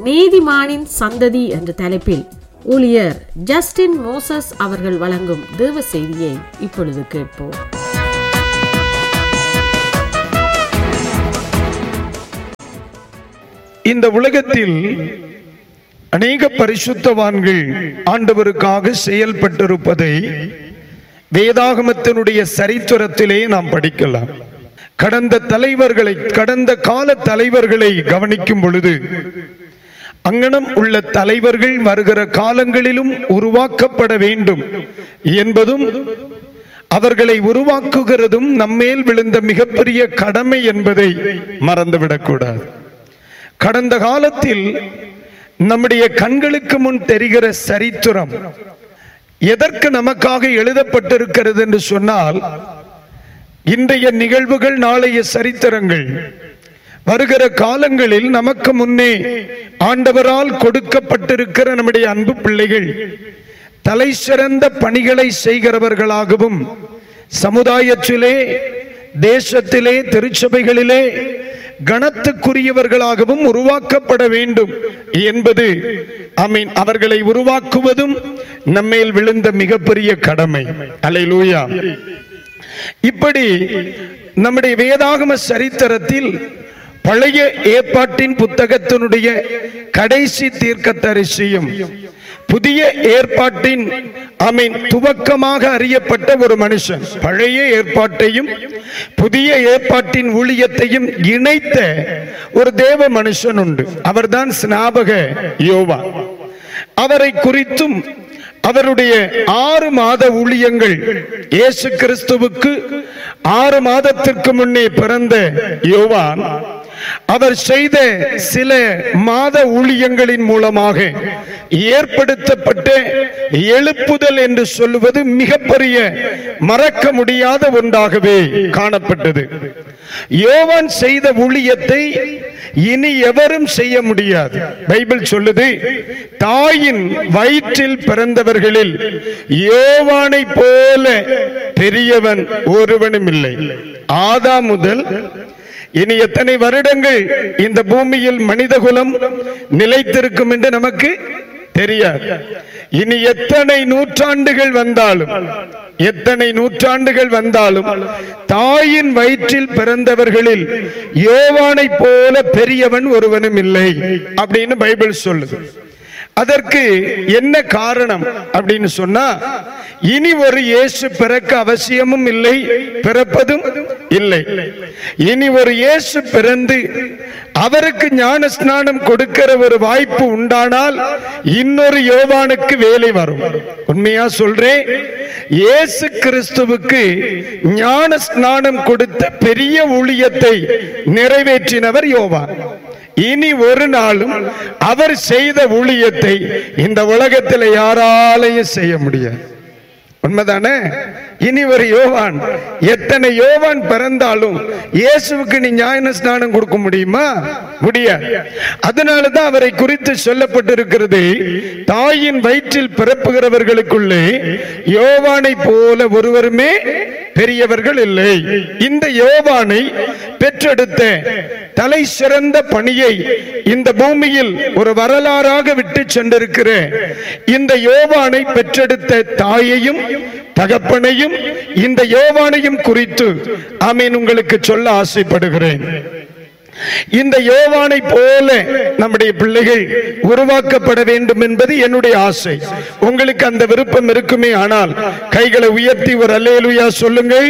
நீதிமானின் சந்ததி என்ற தலைப்பில் ஊழியர் ஜஸ்டின் மோசஸ் அவர்கள் வழங்கும் தேவ செய்தியை இப்பொழுது கேட்போம் இந்த உலகத்தில் அநேக பரிசுத்தவான்கள் ஆண்டவருக்காக செயல்பட்டிருப்பதை வேதாகமத்தினுடைய சரித்திரத்திலே நாம் படிக்கலாம் கடந்த தலைவர்களை கடந்த கால தலைவர்களை கவனிக்கும் பொழுது அங்கனம் உள்ள தலைவர்கள் வருகிற காலங்களிலும் உருவாக்கப்பட வேண்டும் என்பதும் அவர்களை உருவாக்குகிறதும் நம்மேல் விழுந்த மிகப்பெரிய கடமை என்பதை மறந்துவிடக்கூடாது கடந்த காலத்தில் நம்முடைய கண்களுக்கு முன் தெரிகிற சரித்திரம் எதற்கு நமக்காக எழுதப்பட்டிருக்கிறது என்று சொன்னால் இன்றைய நிகழ்வுகள் நாளைய சரித்திரங்கள் வருகிற காலங்களில் நமக்கு முன்னே ஆண்டவரால் கொடுக்கப்பட்டிருக்கிற நம்முடைய அன்பு பிள்ளைகள் தலை சிறந்த பணிகளை செய்கிறவர்களாகவும் சமுதாயத்திலே தேசத்திலே திருச்சபைகளிலே கணத்துக்குரியவர்களாகவும் உருவாக்கப்பட வேண்டும் என்பது அமீன் அவர்களை உருவாக்குவதும் நம்மேல் விழுந்த மிகப்பெரிய கடமை அலையிலூயா இப்படி நம்முடைய வேதாகம சரித்திரத்தில் பழைய ஏற்பாட்டின் புத்தகத்தினுடைய கடைசி தீர்க்கதரிசியும் புதிய ஏற்பாட்டின் அமீன் துவக்கமாக அறியப்பட்ட ஒரு மனுஷன் பழைய ஏற்பாட்டையும் புதிய ஏற்பாட்டின் ஊழியத்தையும் இணைத்த ஒரு தேவ மனுஷன் உண்டு அவர்தான் ஸ்நாபக யோவா அவரை குறித்தும் அவருடைய ஆறு மாத ஊழியங்கள் இயேசு கிறிஸ்துவுக்கு ஆறு மாதத்திற்கு முன்னே பிறந்த யோவான் அவர் செய்த சில மாத ஊழியங்களின் மூலமாக ஏற்படுத்தப்பட்ட எழுப்புதல் என்று சொல்லுவது மிகப்பெரிய மறக்க முடியாத ஒன்றாகவே காணப்பட்டது யோவான் செய்த ஊழியத்தை இனி எவரும் செய்ய முடியாது பைபிள் சொல்லுது தாயின் வயிற்றில் பிறந்தவர்களில் யோவானை போல பெரியவன் ஒருவனும் இல்லை ஆதா முதல் இனி எத்தனை வருடங்கள் இந்த பூமியில் மனிதகுலம் நிலைத்திருக்கும் என்று நமக்கு தெரியாது இனி எத்தனை நூற்றாண்டுகள் வந்தாலும் எத்தனை நூற்றாண்டுகள் வந்தாலும் தாயின் வயிற்றில் பிறந்தவர்களில் யோவானை போல பெரியவன் ஒருவனும் இல்லை அப்படின்னு பைபிள் சொல்லுது அதற்கு என்ன காரணம் அப்படின்னு சொன்னா இனி ஒரு இயேசு பிறக்க அவசியமும் இல்லை பிறப்பதும் இல்லை இனி ஒரு இயேசு பிறந்து அவருக்கு ஞான ஸ்நானம் கொடுக்கிற ஒரு வாய்ப்பு உண்டானால் இன்னொரு யோவானுக்கு வேலை வரும் உண்மையா சொல்றேன் இயேசு கிறிஸ்துவுக்கு ஞான ஸ்நானம் கொடுத்த பெரிய ஊழியத்தை நிறைவேற்றினவர் யோவான் இனி ஒரு நாளும் அவர் செய்த ஊழியத்தை இந்த உலகத்தில் யாராலையும் செய்ய முடியாது உண்மைதானே இனி ஒரு யோவான் எத்தனை யோவான் பிறந்தாலும் இயேசுவுக்கு நீ ஞான ஸ்நானம் கொடுக்க முடியுமா முடியாது அதனாலதான் அவரை குறித்து சொல்லப்பட்டிருக்கிறது தாயின் வயிற்றில் பிறப்புகிறவர்களுக்குள்ளே யோவானை போல ஒருவருமே பெரியவர்கள் இல்லை இந்த யோவானை பெற்றெடுத்த தலை சிறந்த பணியை இந்த பூமியில் ஒரு வரலாறாக விட்டு சென்றிருக்கிற இந்த யோவானை பெற்றெடுத்த தாயையும் தகப்பனையும் இந்த யோவானையும் குறித்து ஆமீன் உங்களுக்கு சொல்ல ஆசைப்படுகிறேன் இந்த யோவானை போல நம்முடைய பிள்ளைகள் உருவாக்கப்பட வேண்டும் என்பது என்னுடைய ஆசை உங்களுக்கு அந்த விருப்பம் இருக்குமே ஆனால் கைகளை உயர்த்தி ஒரு அல்லேலுயா சொல்லுங்கள்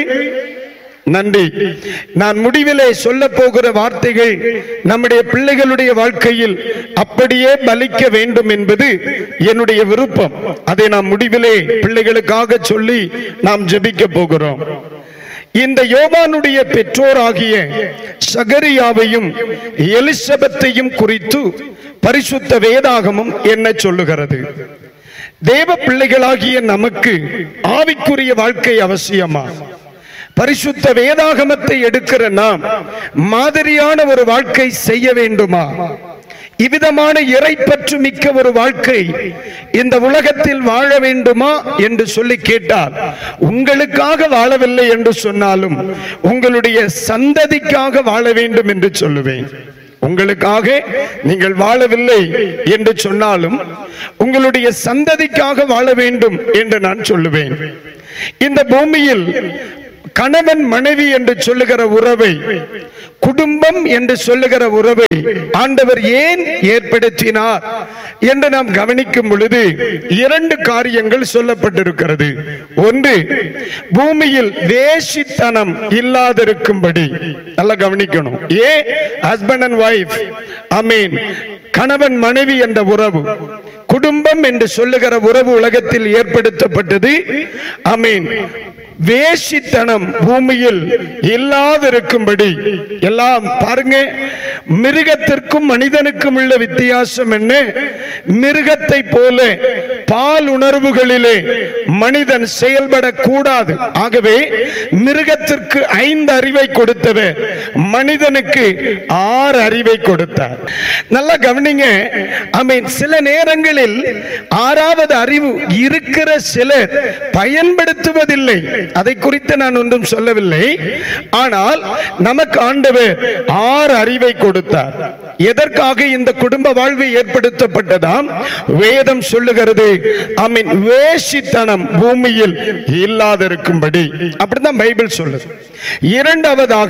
நன்றி நான் முடிவிலே சொல்ல போகிற வார்த்தைகள் நம்முடைய பிள்ளைகளுடைய வாழ்க்கையில் அப்படியே பலிக்க வேண்டும் என்பது என்னுடைய விருப்பம் அதை நாம் முடிவிலே பிள்ளைகளுக்காக சொல்லி நாம் ஜெபிக்க போகிறோம் இந்த யோவானுடைய பெற்றோராகிய சகரியாவையும் எலிசபெத்தையும் குறித்து பரிசுத்த வேதாகமும் என்ன சொல்லுகிறது தேவ பிள்ளைகளாகிய நமக்கு ஆவிக்குரிய வாழ்க்கை அவசியமா பரிசுத்த வேதாகமத்தை எடுக்கிற நாம் மாதிரியான ஒரு வாழ்க்கை செய்ய வேண்டுமா இவ்விதமான இறைப்பற்று மிக்க ஒரு வாழ்க்கை இந்த உலகத்தில் வாழ வேண்டுமா என்று சொல்லி கேட்டால் உங்களுக்காக வாழவில்லை என்று சொன்னாலும் உங்களுடைய சந்ததிக்காக வாழ வேண்டும் என்று சொல்லுவேன் உங்களுக்காக நீங்கள் வாழவில்லை என்று சொன்னாலும் உங்களுடைய சந்ததிக்காக வாழ வேண்டும் என்று நான் சொல்லுவேன் இந்த பூமியில் கணவன் மனைவி என்று சொல்லுகிற உறவை குடும்பம் என்று சொல்லுகிற உறவை ஆண்டவர் ஏன் ஏற்படுத்தினார் என்று நாம் கவனிக்கும் பொழுது இரண்டு காரியங்கள் சொல்லப்பட்டிருக்கிறது ஒன்று பூமியில் வேசித்தனம் இல்லாதிருக்கும்படி நல்லா கவனிக்கணும் a husband and wife I mean கணவன் மனைவி என்ற உறவு குடும்பம் என்று சொல்லுகிற உறவு உலகத்தில் ஏற்படுத்தப்பட்டது ஐ மீன் வேசித்தனம் பூமியில் இல்லாதிருக்கும்படி எல்லாம் பாருங்க மிருகத்திற்கும் மனிதனுக்கும் உள்ள வித்தியாசம் என்ன மிருகத்தை போல பால் உணர்வுகளிலே மனிதன் செயல்படக்கூடாது ஆகவே மிருகத்திற்கு ஐந்து அறிவை கொடுத்தவர் மனிதனுக்கு ஆறு அறிவை கொடுத்தார் நல்லா கவனிங்க ஐ மீன் சில நேரங்களில் ஆறாவது அறிவு இருக்கிற சிலர் பயன்படுத்துவதில்லை அதை குறித்து நான் ஒன்றும் சொல்லவில்லை ஆனால் நமக்கு ஆண்டவர் ஆறு அறிவை கொடுத்தார் எதற்காக இந்த குடும்ப வாழ்வு ஏற்படுத்தப்பட்டதாம் வேதம் சொல்லுகிறது ஐ மீன் வேஷித்தனம் பூமியில் இல்லாதிருக்கும்படி அப்படிதான் பைபிள் சொல்லுது இரண்டாவதாக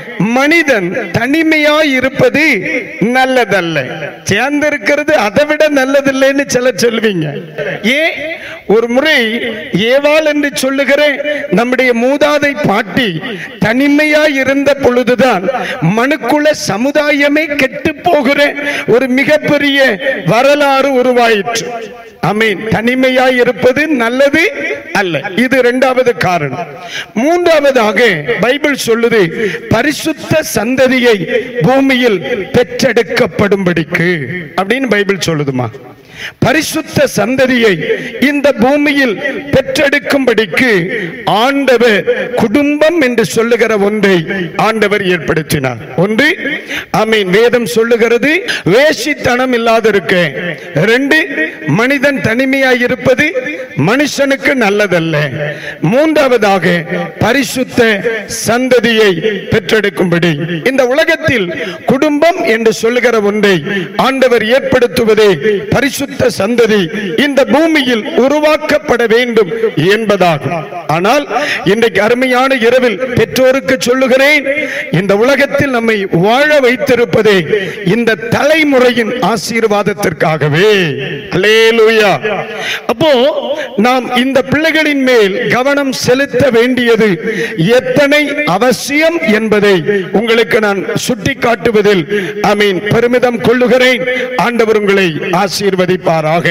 மனிதன் தனிமையாய் இருப்பது நல்லதல்ல சேர்ந்திருக்கிறது அதை விட நல்லதில்லைன்னு சிலர் சொல்லுவீங்க ஏன் ஒரு முறை ஏவாள் என்று சொல்லுகிற நம்முடைய மூதாதை பாட்டி தனிமையாய் இருந்த பொழுதுதான் மனுக்குல சமுதாயமே கெட்டு போகிற ஒரு மிகப்பெரிய வரலாறு உருவாயிற்று அமீன் தனிமையாய் இருப்பது நல்லது அல்ல இது இரண்டாவது காரணம் மூன்றாவதாக பைபிள் சொல்லுது பரிசுத்த சந்ததியை பூமியில் பெற்றெடுக்கப்படும்படிக்கு அப்படின்னு பைபிள் சொல்லுதுமா பரிசுத்த சந்ததியை இந்த பூமியில் பெற்றெடுக்கும்படிக்கு ஆண்டவர் குடும்பம் என்று சொல்லுகிற ஒன்றை ஆண்டவர் ஏற்படுத்தினார் ஒன்று ஆமீன் வேதம் சொல்லுகிறது வேசித்தனம் இல்லாதிருக்க ரெண்டு மனிதன் தனிமையாய் இருப்பது மனுஷனுக்கு நல்லதல்ல மூன்றாவதாக பரிசுத்த சந்ததியை பெற்றெடுக்கும்படி இந்த உலகத்தில் குடும்பம் என்று சொல்லுகிற ஒன்றை ஆண்டவர் ஏற்படுத்துவதே பரிசுத்த சந்ததி இந்த பூமியில் உருவாக்கப்பட வேண்டும் என்பதாகும் ஆனால் இன்றைக்கு அருமையான இரவில் பெற்றோருக்கு சொல்லுகிறேன் இந்த உலகத்தில் நம்மை வாழ வைத்திருப்பதே இந்த தலைமுறையின் ஆசீர்வாதத்திற்காகவே அல்லேலூயா அப்போ நாம் இந்த பிள்ளைகளின் மேல் கவனம் செலுத்த வேண்டியது எத்தனை அவசியம் என்பதை உங்களுக்கு நான் சுட்டி காட்டுவதில் ஐ மீன் பெருமிதம் கொள்ளுகிறேன் ஆண்டவர் உங்களை ஆசீர்வதிப்பாராக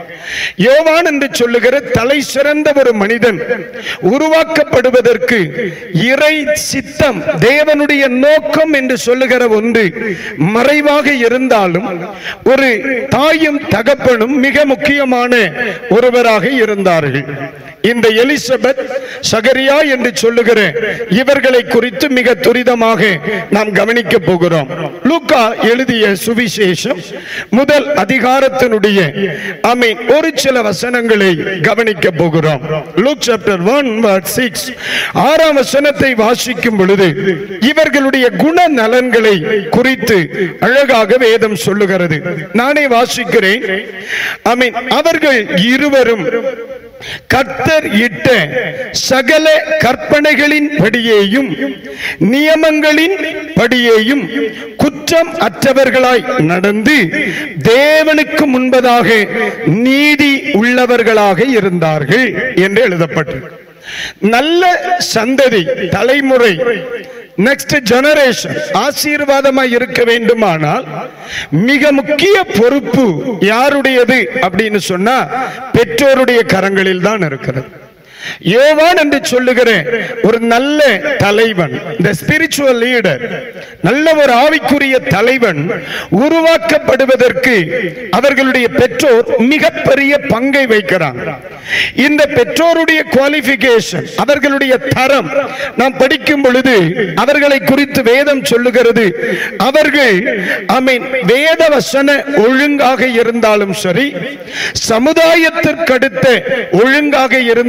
யோவான் என்று சொல்லுகிற தலை சிறந்த ஒரு மனிதன் உருவாக்கப்படுவதற்கு இறை சித்தம் தேவனுடைய நோக்கம் என்று சொல்லுகிற ஒன்று மறைவாக இருந்தாலும் ஒரு தாயும் தகப்பனும் மிக முக்கியமான ஒருவராக இருந்தார்கள் இந்த எலிசபெத் சகரியா என்று சொல்லுகிற இவர்களை குறித்து மிக துரிதமாக நாம் கவனிக்க போகிறோம் லூக்கா எழுதிய சுவிசேஷம் முதல் அதிகாரத்தினுடைய ஐ மீன் ஒரு சில வசனங்களை கவனிக்க போகிறோம் லூக் சாப்டர் ஒன் சிக்ஸ் ஆறாம் வசனத்தை வாசிக்கும் பொழுது இவர்களுடைய குண நலன்களை குறித்து அழகாக வேதம் சொல்லுகிறது நானே வாசிக்கிறேன் ஐ மீன் அவர்கள் இருவரும் கர்த்தர் இட்ட சகல கற்பனைகளின் படியேயும் நியமங்களின் படியேயும் குற்றம் அற்றவர்களாய் நடந்து தேவனுக்கு முன்பதாக நீதி உள்ளவர்களாக இருந்தார்கள் என்று எழுதப்பட்டது நல்ல சந்ததி தலைமுறை நெக்ஸ்ட் ஜெனரேஷன் ஆசீர்வாதமாய் இருக்க வேண்டுமானால் மிக முக்கிய பொறுப்பு யாருடையது அப்படின்னு சொன்னா பெற்றோருடைய கரங்களில் தான் இருக்கிறது யோவான் என்று சொல்லுகிற ஒரு நல்ல தலைவன் இந்த ஸ்பிரிச்சுவல் லீடர் நல்ல ஒரு ஆவிக்குரிய தலைவன் உருவாக்கப்படுவதற்கு அவர்களுடைய பெற்றோர் மிகப்பெரிய பங்கை வைக்கிறாங்க இந்த பெற்றோருடைய குவாலிபிகேஷன் அவர்களுடைய தரம் நாம் படிக்கும் பொழுது அவர்களை குறித்து வேதம் சொல்லுகிறது அவர்கள் ஐ மீன் வேத வசன ஒழுங்காக இருந்தாலும் சரி சமுதாயத்திற்கடுத்த ஒழுங்காக இருந்தாலும்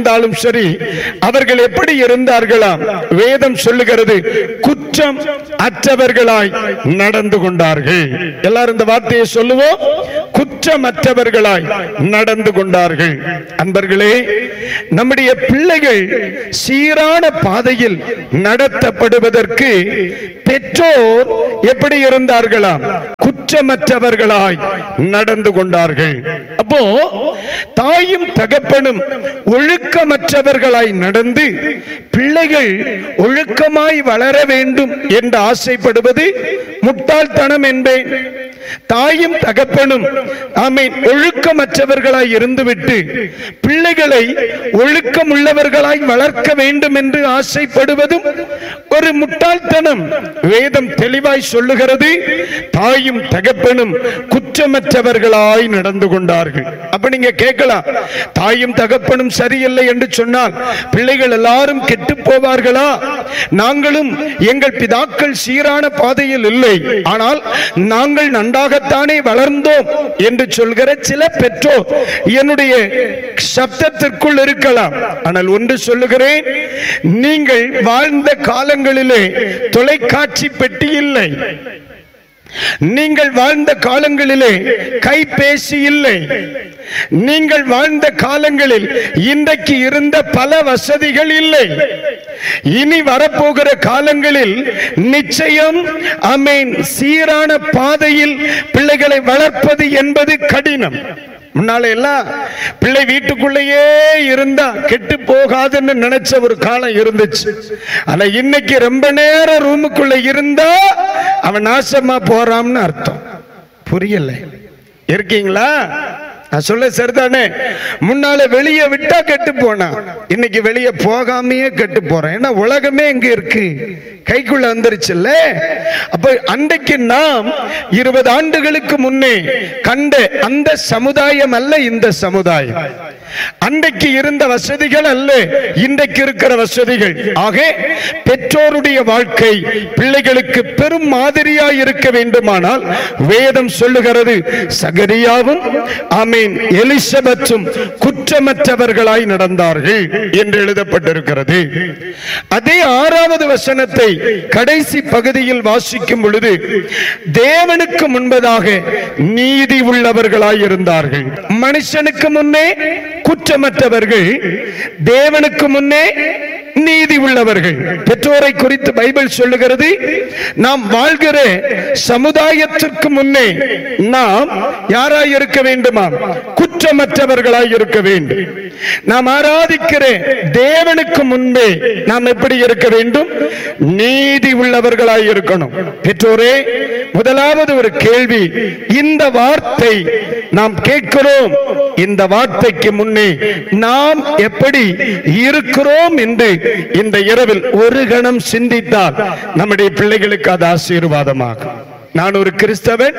சரி அவர்கள் எப்படி இருந்தார்களாம் வேதம் சொல்லுகிறது குற்றம் அற்றவர்களாய் நடந்து கொண்டார்கள் எல்லாரும் இந்த வார்த்தையை சொல்லுவோம் குற்றமற்றவர்களாய் நடந்து கொண்டார்கள் அன்பர்களே நம்முடைய பிள்ளைகள் சீரான பாதையில் நடத்தப்படுவதற்கு பெற்றோர் எப்படி இருந்தார்களாம் குற்றமற்றவர்களாய் நடந்து கொண்டார்கள் அப்போ தாயும் தகப்பனும் ஒழுக்கமற்றவர்களாய் நடந்து பிள்ளைகள் ஒழுக்கமாய் வளர வேண்டும் என்று ஆசைப்படுவது முட்டாள்தனம் என்பேன் தாயும் தகப்பனும் ஆமீன் ஒழுக்கமற்றவர்களாய் இருந்துவிட்டு பிள்ளைகளை ஒழுக்கம் உள்ளவர்களாய் வளர்க்க வேண்டும் என்று ஆசைப்படுவதும் ஒரு முட்டாள்தனம் வேதம் தெளிவாய் சொல்லுகிறது தாயும் தகப்பனும் குற்றமற்றவர்களாய் நடந்து கொண்டார்கள் அப்ப நீங்க கேட்கலாம் தாயும் தகப்பனும் சரியில்லை என்று சொன்னால் பிள்ளைகள் எல்லாரும் கெட்டு போவார்களா நாங்களும் எங்கள் பிதாக்கள் சீரான பாதையில் இல்லை ஆனால் நாங்கள் நன்றாகத்தானே வளர்ந்தோம் என்று சொல்கிற சில பெற்றோர் என்னுடைய சப்தத்திற்குள் இருக்கலாம் ஆனால் ஒன்று சொல்லுகிறேன் நீங்கள் வாழ்ந்த காலங்களிலே தொலைக்காட்சி பெட்டி இல்லை நீங்கள் வாழ்ந்த காலங்களிலே கைபேசி இல்லை நீங்கள் வாழ்ந்த காலங்களில் இன்றைக்கு இருந்த பல வசதிகள் இல்லை இனி வரப்போகிற காலங்களில் நிச்சயம் அமேன் சீரான பாதையில் பிள்ளைகளை வளர்ப்பது என்பது கடினம் முன்னால எல்லாம் பிள்ளை வீட்டுக்குள்ளேயே இருந்தா கெட்டு போகாதுன்னு நினைச்ச ஒரு காலம் இருந்துச்சு ஆனா இன்னைக்கு ரொம்ப நேரம் ரூமுக்குள்ள இருந்தா அவன் நாசமா போறான்னு அர்த்தம் புரியல இருக்கீங்களா நான் சொல்ல சரிதானே முன்னால வெளியே விட்டா கெட்டு போனான் இன்னைக்கு வெளியே போகாமையே கெட்டு போறேன் ஏன்னா உலகமே இங்க இருக்கு கைக்குள்ள வந்துருச்சுல்ல அப்ப அன்றைக்கு நாம் இருபது ஆண்டுகளுக்கு முன்னே கண்ட அந்த சமுதாயம் அல்ல இந்த சமுதாயம் அன்றைக்கு இருந்த வசதிகள் அல்ல இன்றைக்கு இருக்கிற வசதிகள் ஆக பெற்றோருடைய வாழ்க்கை பிள்ளைகளுக்கு பெரும் மாதிரியாய் இருக்க வேண்டுமானால் வேதம் சொல்லுகிறது சகரியாவும் ஆமீன் எலிசபெத்தும் குற்றமற்றவர்களாய் நடந்தார்கள் என்று எழுதப்பட்டிருக்கிறது அதே ஆறாவது வசனத்தை கடைசி பகுதியில் வாசிக்கும் பொழுது தேவனுக்கு முன்பதாக நீதி உள்ளவர்களாய் இருந்தார்கள் மனுஷனுக்கு முன்னே குற்றமற்றவர்கள் தேவனுக்கு முன்னே நீதி உள்ளவர்கள் பெற்றோரை குறித்து பைபிள் சொல்லுகிறது நாம் வாழ்கிற சமுதாயத்திற்கு முன்னே நாம் யாராய் இருக்க வேண்டுமா குற்றமற்றவர்களாய் இருக்க வேண்டும் நாம் ஆராதிக்கிற தேவனுக்கு முன்பே நாம் எப்படி இருக்க வேண்டும் நீதி உள்ளவர்களாய் இருக்கணும் பெற்றோரே முதலாவது ஒரு கேள்வி இந்த வார்த்தை நாம் கேட்கிறோம் இந்த வார்த்தைக்கு முன்னே நாம் எப்படி இருக்கிறோம் என்று இந்த இரவில் ஒரு கணம் சிந்தித்தால் நம்முடைய பிள்ளைகளுக்கு அது ஆசீர்வாதமாகும் நான் ஒரு கிறிஸ்தவன்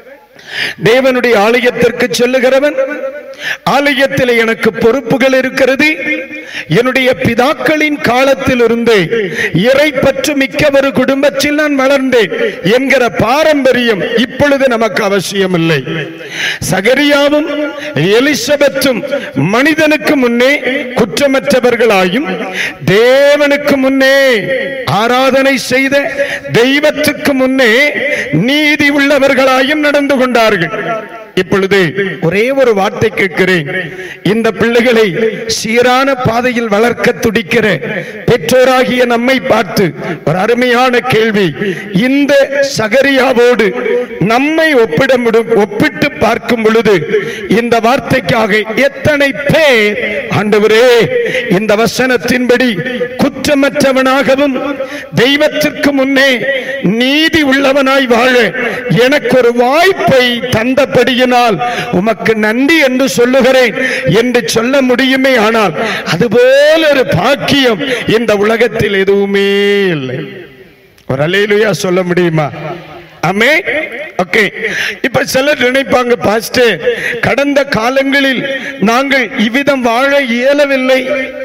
தேவனுடைய ஆலயத்திற்கு செல்லுகிறவன் ஆலயத்தில் எனக்கு பொறுப்புகள் இருக்கிறது என்னுடைய பிதாக்களின் காலத்தில் இருந்தே இறை பற்று மிக்க ஒரு குடும்பத்தில் நான் வளர்ந்தேன் என்கிற பாரம்பரியம் இப்பொழுது நமக்கு அவசியம் இல்லை சகரியாவும் எலிசபெத்தும் மனிதனுக்கு முன்னே குற்றமற்றவர்களாயும் தேவனுக்கு முன்னே ஆராதனை செய்த தெய்வத்துக்கு முன்னே நீதி உள்ளவர்களாயும் நடந்து கொண்டார்கள் இப்பொழுது ஒரே ஒரு வார்த்தை கேட்கிறேன் இந்த பிள்ளைகளை சீரான பாதையில் வளர்க்க துடிக்கிற பெற்றோராகிய நம்மை பார்த்து ஒரு அருமையான கேள்வி இந்த சகரியாவோடு நம்மை ஒப்பிட முடி- ஒப்பிட்டு பார்க்கும் பொழுது இந்த வார்த்தைக்காக எத்தனை பேர் ஆண்டவரே இந்த வசனத்தின்படி குற்றமற்றவனாகவும் தெய்வத்திற்கு முன்னே நீதி உள்ளவனாய் வாழ எனக்கு ஒரு வாய்ப்பை தந்தபடியினால் உமக்கு நன்றி என்று சொல்லுகிறேன் என்று சொல்ல முடியுமே ஆனால் அதுபோல ஒரு பாக்கியம் இந்த உலகத்தில் எதுவுமே இல்லை ஒரு அலையிலுயா சொல்ல முடியுமா ஆமே ஓகே இப்ப சிலர் நினைப்பாங்க பாஸ்டர் கடந்த காலங்களில் நாங்கள் இவ்விதம் வாழ இயலவில்லை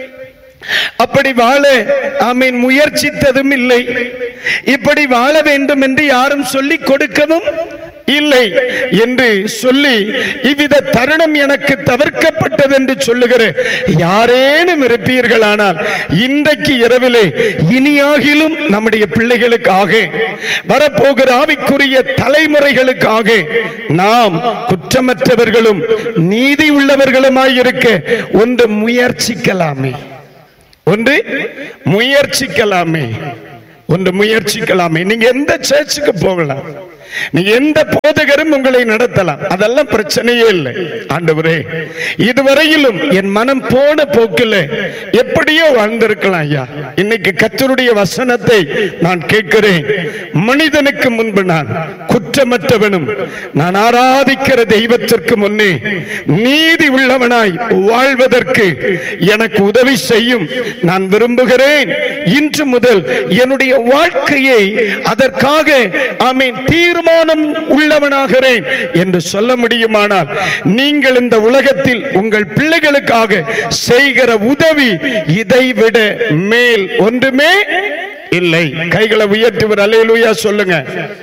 அப்படி வாழ ஆமீன் முயற்சித்ததும் இல்லை இப்படி வாழ வேண்டும் என்று யாரும் சொல்லிக் கொடுக்கவும் இல்லை என்று சொல்லி இவ்வித தருணம் எனக்கு தவிர்க்கப்பட்டது என்று சொல்லுகிற யாரேனும் இருப்பீர்களானால் இன்றைக்கு இரவிலே இனியாகிலும் நம்முடைய பிள்ளைகளுக்காக வரப்போகிற ஆவிக்குரிய தலைமுறைகளுக்காக நாம் குற்றமற்றவர்களும் நீதி உள்ளவர்களுமாய் இருக்க ஒன்று முயற்சிக்கலாமே ஒன்று முயற்சிக்கலாமே ஒன்று முயற்சிக்கலாமே நீங்க எந்த சர்ச்சுக்கு போகலாம் நீங்க எந்த போதகரும் உங்களை நடத்தலாம் அதெல்லாம் பிரச்சனையே இல்லை ஆண்டவரே இதுவரையிலும் என் மனம் போன போக்கில் எப்படியோ வாழ்ந்திருக்கலாம் ஐயா இன்னைக்கு கத்தருடைய வசனத்தை நான் கேட்கிறேன் மனிதனுக்கு முன்பு நான் குற்றமற்றவனும் நான் ஆராதிக்கிற தெய்வத்திற்கு முன்னே நீதி உள்ளவனாய் வாழ்வதற்கு எனக்கு உதவி செய்யும் நான் விரும்புகிறேன் இன்று முதல் என்னுடைய வாழ்க்கையை அதற்காக ஆமீன் தீர்மானம் உள்ளவனாகிறேன் என்று சொல்ல முடியுமானால் நீங்கள் இந்த உலகத்தில் உங்கள் பிள்ளைகளுக்காக செய்கிற உதவி இதைவிட மேல் ஒன்றுமே இல்லை கைகளை உயர்த்துவர் அல்லேலூயா சொல்லுங்க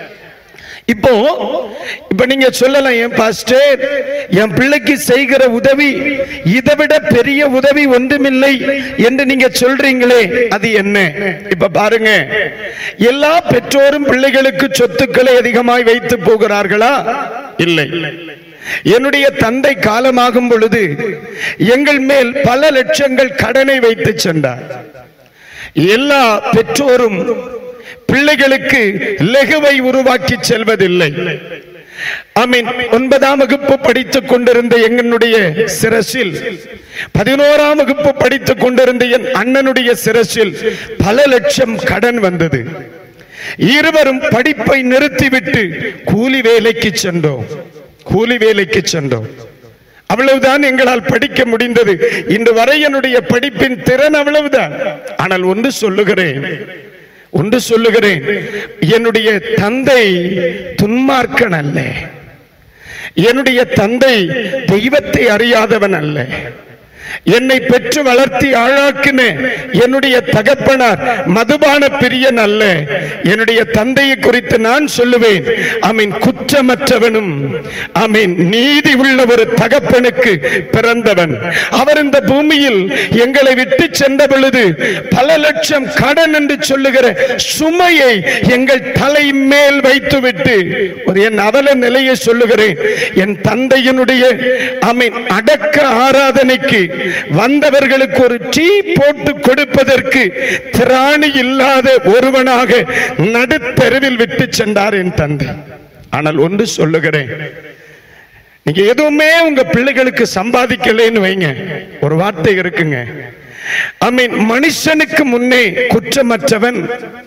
இப்போ இப்ப நீங்க சொல்லலாம் என் பாஸ்டர் என் பிள்ளைக்கு செய்கிற உதவி இதை விட பெரிய உதவி ஒன்றுமில்லை என்று நீங்க சொல்றீங்களே அது என்ன இப்ப பாருங்க எல்லா பெற்றோரும் பிள்ளைகளுக்கு சொத்துக்களை அதிகமாய் வைத்து போகிறார்களா இல்லை என்னுடைய தந்தை காலமாகும் பொழுது எங்கள் மேல் பல லட்சங்கள் கடனை வைத்து சென்றார் எல்லா பெற்றோரும் பிள்ளைகளுக்கு லெகுவை உருவாக்கி செல்வதில்லை ஆமீன் ஒன்பதாம் வகுப்பு படித்துக் கொண்டிருந்த எங்களுடைய சிரசில் பதினோராம் வகுப்பு படித்துக் கொண்டிருந்த என் அண்ணனுடைய சிரசில் பல லட்சம் கடன் வந்தது இருவரும் படிப்பை நிறுத்திவிட்டு கூலி வேலைக்கு சென்றோம் கூலி வேலைக்கு சென்றோம் அவ்வளவுதான் எங்களால் படிக்க முடிந்தது இன்று வரை என்னுடைய படிப்பின் திறன் அவ்வளவுதான் ஆனால் ஒன்று சொல்லுகிறேன் ஒன்று சொல்லுகிறேன் என்னுடைய தந்தை துன்மார்க்கன் அல்ல என்னுடைய தந்தை தெய்வத்தை அறியாதவன் அல்ல என்னை பெற்று வளர்த்தி ஆளாக்கின என்னுடைய தகப்பனார் மதுபான பிரியன் அல்ல என்னுடைய தந்தையை குறித்து நான் சொல்லுவேன் அமீன் குற்றமற்றவனும் அமீன் நீதி உள்ள ஒரு தகப்பனுக்கு பிறந்தவன் அவர் இந்த பூமியில் எங்களை விட்டு சென்ற பொழுது பல லட்சம் கடன் என்று சொல்லுகிற சுமையை எங்கள் தலை மேல் வைத்துவிட்டு ஒரு என் அவல நிலையை சொல்லுகிறேன் என் தந்தையினுடைய அமீன் அடக்க ஆராதனைக்கு வந்தவர்களுக்கு ஒரு டீ போட்டு கொடுப்பதற்கு திராணி இல்லாத ஒருவனாக நடுத்தெருவில் விட்டு சென்றார் என் தந்தை ஆனால் ஒன்று சொல்லுகிறேன் நீங்க எதுவுமே உங்க பிள்ளைகளுக்கு சம்பாதிக்கலைன்னு வைங்க ஒரு வார்த்தை இருக்குங்க ஐ மீன் மனுஷனுக்கு முன்னே குற்றமற்றவன்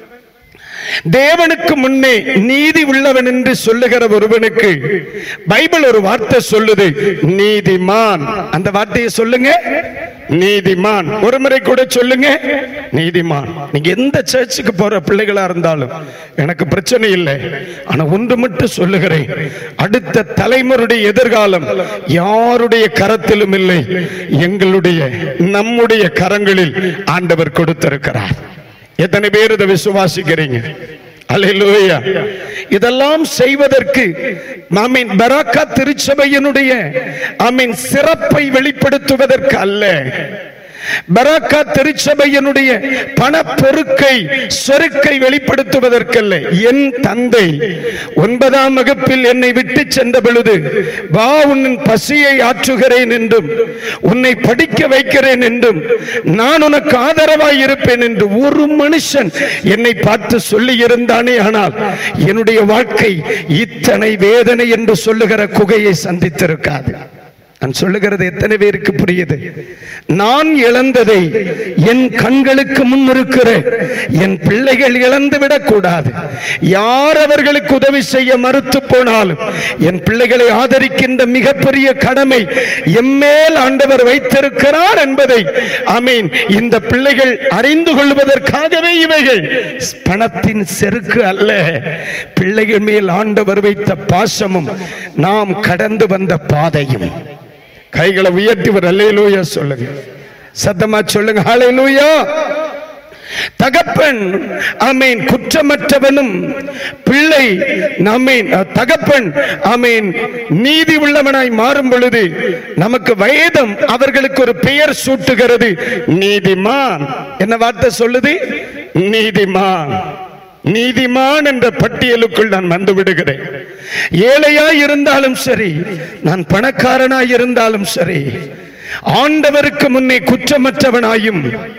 தேவனுக்கு முன்னே நீதி உள்ளவன் என்று சொல்லுகிற ஒருவனுக்கு பைபிள் ஒரு வார்த்தை சொல்லுது நீதிமான் அந்த வார்த்தையை சொல்லுங்க நீதிமான் ஒரு முறை கூட சொல்லுங்க நீதிமான் நீங்க எந்த சர்ச்சுக்கு போற பிள்ளைகளா இருந்தாலும் எனக்கு பிரச்சனை இல்லை ஆனா ஒன்று மட்டும் சொல்லுகிறேன் அடுத்த தலைமுறையுடைய எதிர்காலம் யாருடைய கரத்திலும் இல்லை எங்களுடைய நம்முடைய கரங்களில் ஆண்டவர் கொடுத்திருக்கிறார் எத்தனை பேர் இதை விசுவாசிக்கிறீங்க அல்லேலூயா இதெல்லாம் செய்வதற்கு ஆமீன் பராக்கா திருச்சபையினுடைய ஆமீன் சிறப்பை வெளிப்படுத்துவதற்கு அல்ல பராக்கா திருச்சபையினுடைய பணப்பொருட்கை சொருக்கை வெளிப்படுத்துவதற்கல்ல என் தந்தை ஒன்பதாம் வகுப்பில் என்னை விட்டு சென்ற பொழுது வா உன் பசியை ஆற்றுகிறேன் என்றும் உன்னை படிக்க வைக்கிறேன் என்றும் நான் உனக்கு ஆதரவாய் இருப்பேன் என்று ஒரு மனுஷன் என்னை பார்த்து சொல்லி இருந்தானே ஆனால் என்னுடைய வாழ்க்கை இத்தனை வேதனை என்று சொல்லுகிற குகையை சந்தித்திருக்காது நான் சொல்லுகிறது எத்தனை பேருக்கு புரியுது நான் இழந்ததை என் கண்களுக்கு முன் இருக்கிற என் பிள்ளைகள் இழந்து விடக்கூடாது யார் அவர்களுக்கு உதவி செய்ய மறுத்து போனாலும் என் பிள்ளைகளை ஆதரிக்கின்ற மிகப்பெரிய கடமை எம்மேல் ஆண்டவர் வைத்திருக்கிறார் என்பதை அமீன் இந்த பிள்ளைகள் அறிந்து கொள்வதற்காகவே இவைகள் பணத்தின் செருக்கு அல்ல பிள்ளைகள் மேல் ஆண்டவர் வைத்த பாசமும் நாம் கடந்து வந்த பாதையும் கைகளை உயர்த்தி ஒரு அல்லேலூயா சொல்லுங்க சத்தமா சொல்லுங்க ஹalleluya தகப்பன் ஆமீன் குற்றமற்றவனும் பிள்ளை ஆமீன் தகப்பன் ஆமீன் நீதி உள்ளவனாய் மாறும் பொழுது நமக்கு வேதம் அவர்களுக்கு ஒரு பெயர் சூட்டுகிறது நீதிமான் என்ன வார்த்தை சொல்லுது நீதிமான் நீதிமான் என்ற பட்டியலுக்குள் நான் வந்து விடுகிறேன் ஏழையாய் இருந்தாலும் சரி நான் பணக்காரனாய் இருந்தாலும் சரி ஆண்டவருக்கு முன்னே குற்றமற்றவனாயும்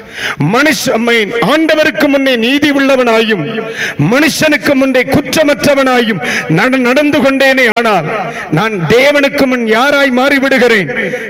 மனுஷன் ஆண்டவருக்கு முன்னே நீதி உள்ளவனாயும் மனுஷனுக்கு முன்னே குற்றமற்றவனாயும் நான் நடந்து கொண்டேனே ஆனால் நான் தேவனுக்கு முன் யாராய் மாறிவிடுகிறேன்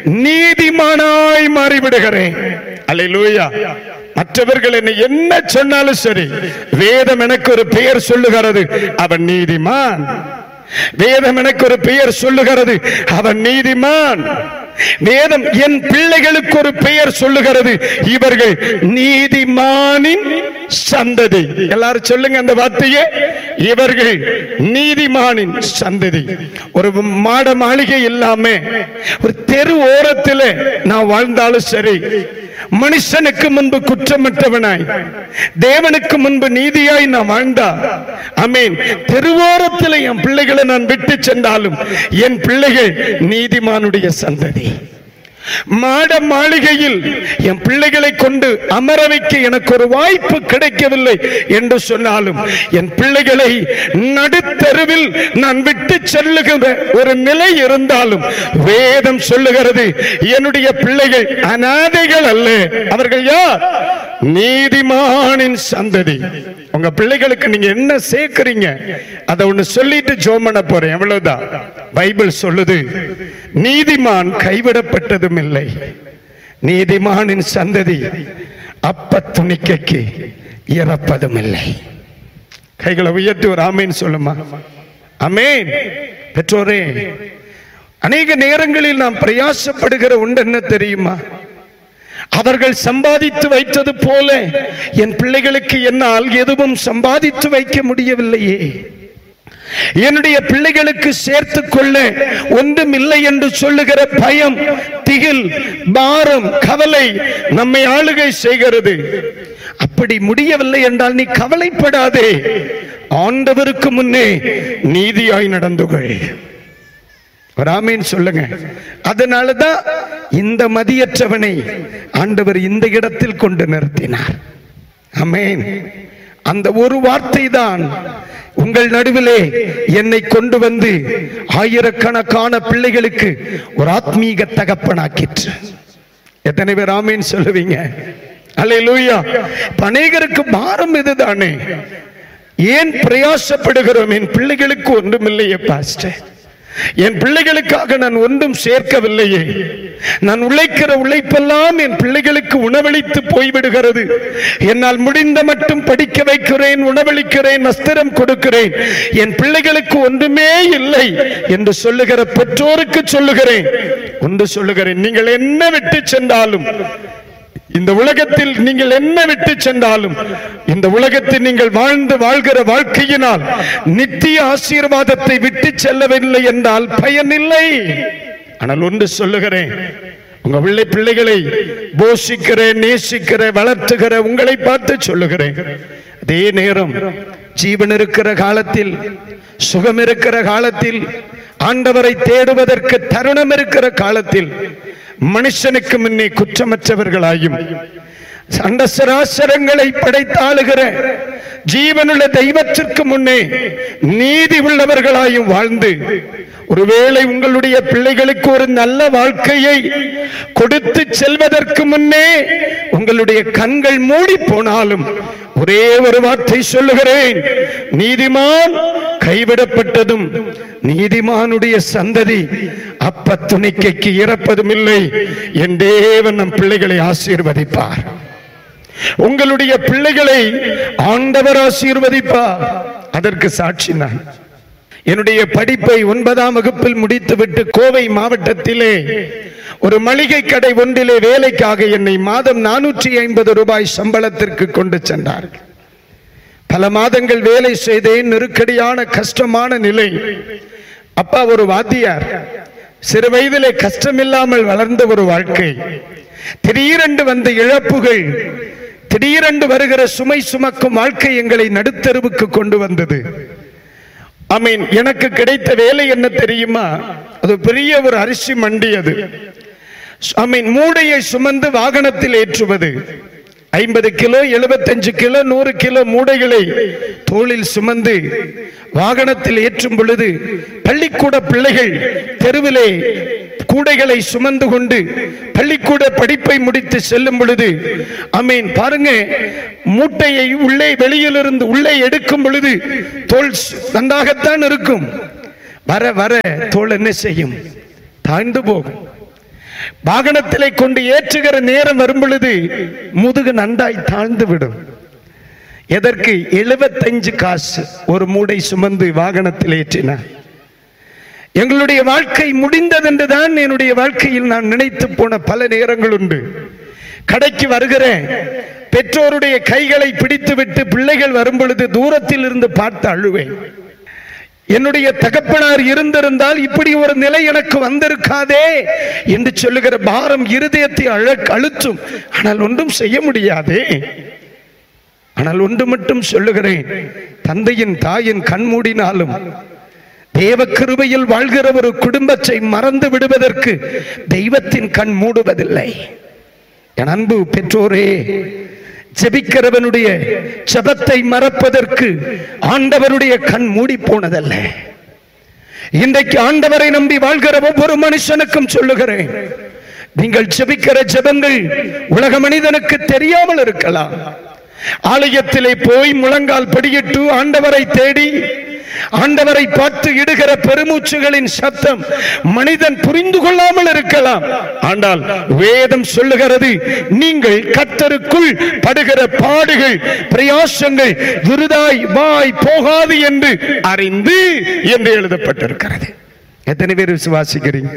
நீதிமானாய் மாறிவிடுகிறேன் அல்லேலூயா மற்றவர்கள் என்னை என்ன சொன்னாலும் சரி வேதம் எனக்கு ஒரு பெயர் சொல்லுகிறது அவன் நீதிமான் வேதம் எனக்கு ஒரு பெயர் சொல்லுகிறது அவன் நீதிமான் வேதம் என் பிள்ளைகளுக்கு ஒரு பெயர் சொல்லுகிறது இவர்கள் நீதிமானின் சந்ததி எல்லாரும் சொல்லுங்க அந்த வார்த்தையே இவர்கள் நீதிமானின் சந்ததி ஒரு மாட மாளிகை இல்லாம ஒரு தெரு ஓரத்தில் நான் வாழ்ந்தாலும் சரி மனுஷனுக்கு முன்பு குற்றமற்றவனாய் தேவனுக்கு முன்பு நீதியாய் நான் வாழ்ந்தா அமீன் தெருவோரத்தில் என் பிள்ளைகளை நான் விட்டு சென்றாலும் என் பிள்ளைகள் நீதிமானுடைய சந்ததி மாட மாளிகையில் என் பிள்ளைகளை கொண்டு அமர வைக்க எனக்கு ஒரு வாய்ப்பு கிடைக்கவில்லை என்று சொன்னாலும் என் பிள்ளைகளை நடுத்தருவில் நான் விட்டு செல்லுகிற ஒரு நிலை இருந்தாலும் வேதம் சொல்லுகிறது என்னுடைய பிள்ளைகள் அனாதைகள் அல்ல அவர்கள் யார் நீதிமானின் சந்ததி உங்க பிள்ளைகளுக்கு நீங்க என்ன சேர்க்கிறீங்க அதை ஒண்ணு சொல்லிட்டு ஜோம் பண்ண போறேன் எவ்வளவுதான் பைபிள் சொல்லுது நீதிமான் கைவிடப்பட்டதும் இல்லை நீதிமானின் சந்ததி அப்ப துணிக்கைக்கு இறப்பதும் இல்லை கைகளை உயர்த்தி ஒரு ஆமேன் சொல்லுமா அமேன் பெற்றோரே அநேக நேரங்களில் நாம் பிரயாசப்படுகிற உண்டு என்ன தெரியுமா அவர்கள் சம்பாதித்து வைத்தது போல என் பிள்ளைகளுக்கு என்னால் எதுவும் சம்பாதித்து வைக்க முடியவில்லையே என்னுடைய பிள்ளைகளுக்கு சேர்த்துக் கொள்ள ஒன்றும் இல்லை என்று சொல்லுகிற பயம் திகில் பாரம் கவலை நம்மை ஆளுகை செய்கிறது அப்படி முடியவில்லை என்றால் நீ கவலைப்படாதே ஆண்டவருக்கு முன்னே நீதியாய் நடந்து கொள் ராமேன் சொல்லுங்க அதனாலதான் இந்த மதியற்றவனை ஆண்டவர் இந்த இடத்தில் கொண்டு நிறுத்தினார் அமேன் அந்த ஒரு வார்த்தை தான் உங்கள் நடுவிலே என்னை கொண்டு வந்து ஆயிரக்கணக்கான பிள்ளைகளுக்கு ஒரு ஆத்மீக தகப்பனாக்கிற்று எத்தனை பேர் ஆமேன் சொல்லுவீங்க அல்லேலூயா இப்ப அநேகருக்கு பாரம் இதுதானே ஏன் பிரயாசப்படுகிறோம் என் பிள்ளைகளுக்கு ஒன்றுமில்லையே பாஸ்டர் என் பிள்ளைகளுக்காக நான் ஒன்றும் சேர்க்கவில்லையே நான் உழைக்கிற உழைப்பெல்லாம் என் பிள்ளைகளுக்கு உணவளித்து போய்விடுகிறது என்னால் முடிந்த மட்டும் படிக்க வைக்கிறேன் உணவளிக்கிறேன் வஸ்திரம் கொடுக்கிறேன் என் பிள்ளைகளுக்கு ஒன்றுமே இல்லை என்று சொல்லுகிற பெற்றோருக்கு சொல்லுகிறேன் ஒன்று சொல்லுகிறேன் நீங்கள் என்ன விட்டு சென்றாலும் இந்த உலகத்தில் நீங்கள் என்ன விட்டு சென்றாலும் இந்த உலகத்தில் நீங்கள் வாழ்ந்து வாழ்கிற வாழ்க்கையினால் நித்திய ஆசீர்வாதத்தை விட்டு செல்லவில்லை என்றால் பயனில்லை ஆனால் ஒன்று சொல்லுகிறேன் உங்க பிள்ளை பிள்ளைகளை போஷிக்கிற நேசிக்கிற வளர்த்துகிற உங்களை பார்த்து சொல்லுகிறேன் அதே நேரம் ஜீவன் இருக்கிற காலத்தில் சுகம் இருக்கிற காலத்தில் ஆண்டவரை தேடுவதற்கு தருணம் இருக்கிற காலத்தில் மனுஷனுக்கு முன்னே குற்றமற்றவர்களாயும் சண்டசராசரங்களை படைத்தாளுகிற ஜீவனுள்ள தெய்வத்திற்கு முன்னே நீதி உள்ளவர்களாயும் வாழ்ந்து ஒருவேளை உங்களுடைய பிள்ளைகளுக்கு ஒரு நல்ல வாழ்க்கையை கொடுத்து செல்வதற்கு முன்னே உங்களுடைய கண்கள் மூடி போனாலும் ஒரே ஒரு வார்த்தை சொல்லுகிறேன் நீதிமான் கைவிடப்பட்டதும் நீதிமானுடைய சந்ததி அப்ப துணிக்கைக்கு இறப்பதும் இல்லை என் தேவன் நம் பிள்ளைகளை ஆசீர்வதிப்பார் உங்களுடைய பிள்ளைகளை ஆண்டவர் ஆசீர்வதிப்பார் அதற்கு சாட்சி நான் என்னுடைய படிப்பை ஒன்பதாம் வகுப்பில் முடித்துவிட்டு கோவை மாவட்டத்திலே ஒரு மளிகை கடை ஒன்றிலே வேலைக்காக என்னை மாதம் நானூற்றி ஐம்பது ரூபாய் சம்பளத்திற்கு கொண்டு சென்றார்கள் பல மாதங்கள் வேலை செய்தேன் நெருக்கடியான கஷ்டமான நிலை அப்பா ஒரு வாத்தியார் சிறு வயதிலே கஷ்டமில்லாமல் வளர்ந்த ஒரு வாழ்க்கை திடீரென்று வந்த இழப்புகள் திடீரென்று வருகிற சுமை சுமக்கும் வாழ்க்கை எங்களை நடுத்தருவுக்கு கொண்டு வந்தது ஐ மீன் எனக்கு கிடைத்த வேலை என்ன தெரியுமா அது பெரிய ஒரு அரிசி மண்டி அது ஐ மீன் மூடையை சுமந்து வாகனத்தில் ஏற்றுவது ஐம்பது கிலோ எழுபத்தஞ்சு கிலோ நூறு கிலோ மூடைகளை தோளில் சுமந்து வாகனத்தில் ஏற்றும் பொழுது பள்ளிக்கூட பிள்ளைகள் தெருவிலே கூடைகளை சுமந்து கொண்டு பள்ளிக்கூட படிப்பை முடித்து செல்லும் பொழுது அமீன் பாருங்க மூட்டையை உள்ளே வெளியிலிருந்து உள்ளே எடுக்கும் பொழுது தோல் சு- நன்றாகத்தான் இருக்கும் வர வர தோல் என்ன செய்யும் தாழ்ந்து போகும் வாகனத்திலே கொண்டு ஏற்றுகிற நேரம் வரும் பொழுது முதுகு நன்றாய் தாழ்ந்து விடும் எதற்கு எழுபத்தஞ்சு காசு ஒரு மூடை சுமந்து வாகனத்தில் ஏற்றினார் எங்களுடைய வாழ்க்கை முடிந்தது என்றுதான் என்னுடைய வாழ்க்கையில் நான் நினைத்து போன பல நேரங்கள் உண்டு கடைக்கு வருகிறேன் பெற்றோருடைய கைகளை பிடித்துவிட்டு பிள்ளைகள் வரும் பொழுது தூரத்தில் இருந்து பார்த்து அழுவேன் என்னுடைய தகப்பனார் இருந்திருந்தால் இப்படி ஒரு நிலை எனக்கு வந்திருக்காதே என்று சொல்லுகிற பாரம் இருதயத்தை அழ அழுத்தும் ஆனால் ஒன்றும் செய்ய முடியாதே ஆனால் ஒன்று மட்டும் சொல்லுகிறேன் தந்தையின் தாயின் கண் மூடினாலும் தேவ கிருபையில் வாழ்கிற ஒரு குடும்பத்தை மறந்து விடுவதற்கு தெய்வத்தின் கண் மூடுவதில்லை என் அன்பு பெற்றோரே ஜெபிக்கிறவனுடைய ஜெபத்தை மறப்பதற்கு ஆண்டவருடைய கண் மூடி போனதல்ல இன்றைக்கு ஆண்டவரை நம்பி வாழ்கிற ஒவ்வொரு மனுஷனுக்கும் சொல்லுகிறேன் நீங்கள் ஜெபிக்கிற ஜெபங்கள் உலக மனிதனுக்கு தெரியாமல் இருக்கலாம் ஆலயத்திலே போய் முழங்கால் படியிட்டு ஆண்டவரை தேடி ஆண்டவரை பார்த்து இடுகிற பெருமூச்சுகளின் சத்தம் மனிதன் புரிந்து கொள்ளாமல் இருக்கலாம் ஆனால் வேதம் சொல்லுகிறது நீங்கள் கத்தருக்குள் படுகிற பாடுகள் பிரயாசங்கள் விருதாய் வாய் போகாது என்று அறிந்து என்று எழுதப்பட்டிருக்கிறது எத்தனை பேர் விசுவாசிக்கிறீங்க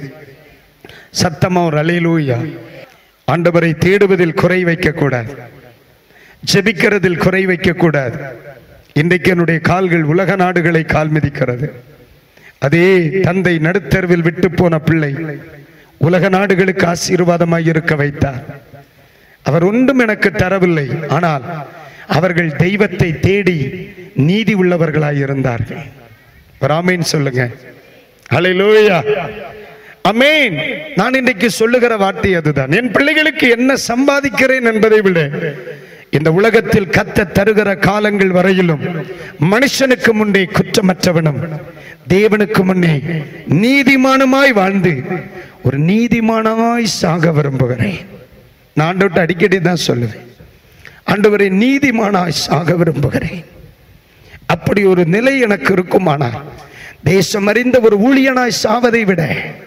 சத்தமா ஒரு அலையிலூயா ஆண்டவரை தேடுவதில் குறை வைக்க கூடாது ஜெபிக்கிறதில் குறை வைக்க கூடாது இன்றைக்கு என்னுடைய கால்கள் உலக நாடுகளை கால் மிதிக்கிறது அதே தந்தை நடுத்தருவில் விட்டு போன பிள்ளை உலக நாடுகளுக்கு ஆசீர்வாதமாய் இருக்க வைத்தார் அவர் ஒன்றும் எனக்கு தரவில்லை ஆனால் அவர்கள் தெய்வத்தை தேடி நீதி உள்ளவர்களாய் இருந்தார்கள் ராமேன் சொல்லுங்க ஹalleluya அமேன் நான் இன்றைக்கு சொல்லுகிற வார்த்தை அதுதான் என் பிள்ளைகளுக்கு என்ன சம்பாதிக்கிறேன் என்பதை விட இந்த உலகத்தில் கத்த தருகிற காலங்கள் வரையிலும் மனுஷனுக்கு முன்னே குற்றமற்றவனும் தேவனுக்கு முன்னே நீதிமானுமாய் வாழ்ந்து ஒரு நீதிமானாய் சாக விரும்புகிறேன் நான் ஆண்டவர்ட்ட அடிக்கடி தான் சொல்லுவேன் ஆண்டவரை நீதிமானாய் சாக விரும்புகிறேன் அப்படி ஒரு நிலை எனக்கு இருக்குமானால் தேசம் அறிந்த ஒரு ஊழியனாய் சாவதை விட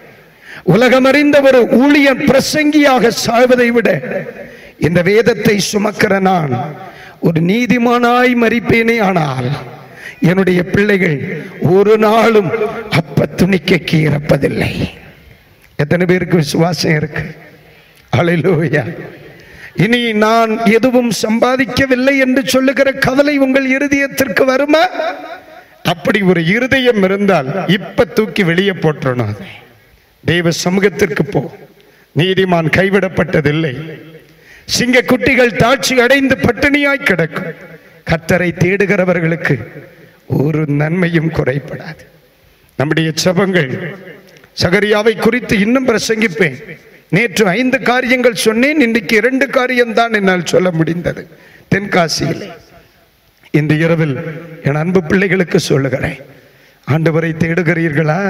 உலகம் அறிந்த ஒரு ஊழியன் பிரசங்கியாக சாவதை விட இந்த வேதத்தை சுமக்கிற நான் ஒரு நீதிமானாய் மறிப்பேனே ஆனால் என்னுடைய பிள்ளைகள் ஒரு நாளும் அப்ப துணிக்கைக்கு இறப்பதில்லை எத்தனை பேருக்கு விசுவாசம் இருக்கு அலையிலோயா இனி நான் எதுவும் சம்பாதிக்கவில்லை என்று சொல்லுகிற கவலை உங்கள் இருதயத்திற்கு வருமா அப்படி ஒரு இருதயம் இருந்தால் இப்ப தூக்கி வெளியே போட்டுறணும் அதை. தெய்வ சமூகத்திற்கு போ நீதிமான் கைவிடப்பட்டதில்லை சிங்க குட்டிகள் தாட்சி அடைந்து பட்டினியாய் கிடக்கும் கத்தரை தேடுகிறவர்களுக்கு ஒரு நன்மையும் குறைபடாது நம்முடைய செபங்கள் சகரியாவை குறித்து இன்னும் பிரசங்கிப்பேன் நேற்று ஐந்து காரியங்கள் சொன்னேன் இன்னைக்கு இரண்டு காரியம்தான் என்னால் சொல்ல முடிந்தது தென்காசியில் இந்த இரவில் என் அன்பு பிள்ளைகளுக்கு சொல்லுகிறேன் ஆண்டவரை தேடுகிறீர்களா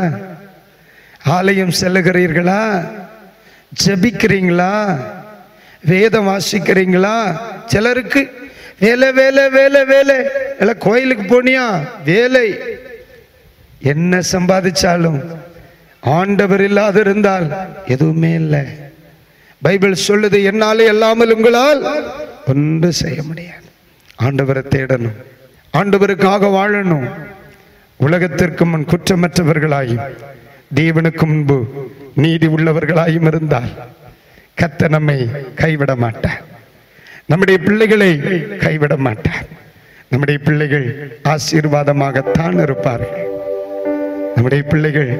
ஆலயம் செல்லுகிறீர்களா ஜெபிக்கிறீங்களா வேதம் வாசிக்கிறீங்களா சிலருக்கு வேலை வேலை வேலை வேலை எல்லாம் கோயிலுக்கு போனியா வேலை என்ன சம்பாதிச்சாலும் ஆண்டவர் இல்லாதிருந்தால் எதுவுமே இல்லை பைபிள் சொல்லுது என்னாலே இல்லாமல் உங்களால் ஒன்றும் செய்ய முடியாது ஆண்டவரை தேடணும் ஆண்டவருக்காக வாழணும் உலகத்திற்கு முன் குற்றமற்றவர்களாயும் தேவனுக்கு முன்பு நீதி உள்ளவர்களாயும் இருந்தால் கத்த நம்மை கைவிட மாட்டார் நம்முடைய பிள்ளைகளை கைவிட மாட்டார் நம்முடைய பிள்ளைகள் ஆசீர்வாதமாகத்தான் இருப்பார்கள் நம்முடைய பிள்ளைகள்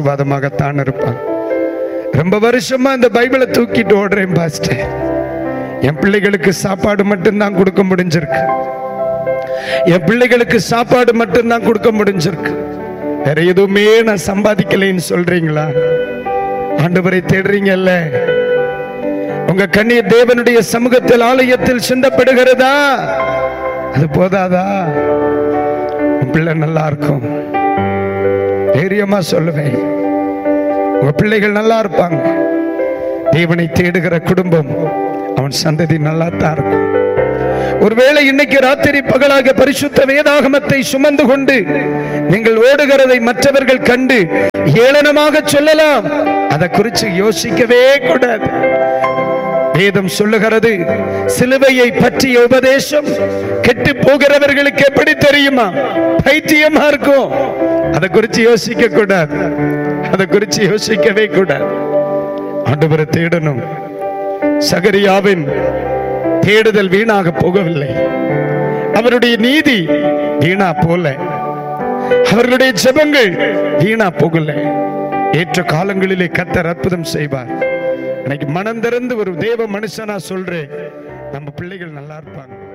ஆசீர்வாதமாகத்தான் இருப்பாங்க ரொம்ப வருஷமா இந்த பைபிளை தூக்கிட்டு ஓடுறேன் பாஸ்டர் என் பிள்ளைகளுக்கு சாப்பாடு மட்டும்தான் கொடுக்க முடிஞ்சிருக்கு என் பிள்ளைகளுக்கு சாப்பாடு மட்டும்தான் கொடுக்க முடிஞ்சிருக்கு வேற எதுவுமே நான் சம்பாதிக்கலைன்னு சொல்றீங்களா ஆண்டவரை தேடுறீங்கல்ல உங்க கண்ணீர் தேவனுடைய சமூகத்தில் ஆலயத்தில் சிந்தப்படுகிறதா அது போதாதா உன் பிள்ளை நல்லா இருக்கும் தைரியமா சொல்லுவேன் உங்க பிள்ளைகள் நல்லா இருப்பாங்க தேவனை தேடுகிற குடும்பம் அவன் சந்ததி நல்லா தான் இருக்கும் ஒருவேளை இன்னைக்கு ராத்திரி பகலாக பரிசுத்த வேதாகமத்தை சுமந்து கொண்டு நீங்கள் ஓடுகிறதை மற்றவர்கள் கண்டு ஏளனமாக சொல்லலாம் அதை குறித்து யோசிக்கவே கூடாது வேதம் சொல்லுகிறது சிலுவையை பற்றிய உபதேசம் கெட்டு போகிறவர்களுக்கு எப்படி தெரியுமா பைத்தியமா இருக்கும் அதை குறித்து யோசிக்க கூடாது அதை குறித்து யோசிக்கவே கூடாது ஆண்டவரை தேடணும் சகரியாவின் தேடுதல் வீணாக போகவில்லை அவருடைய நீதி வீணா போல அவர்களுடைய ஜெபங்கள் வீணா போகல ஏற்ற காலங்களிலே கத்தர் அற்புதம் செய்வார் இன்னைக்கு மனம் திறந்து ஒரு தேவ மனுஷனா சொல்றேன் நம்ம பிள்ளைகள் நல்லா இருப்பாங்க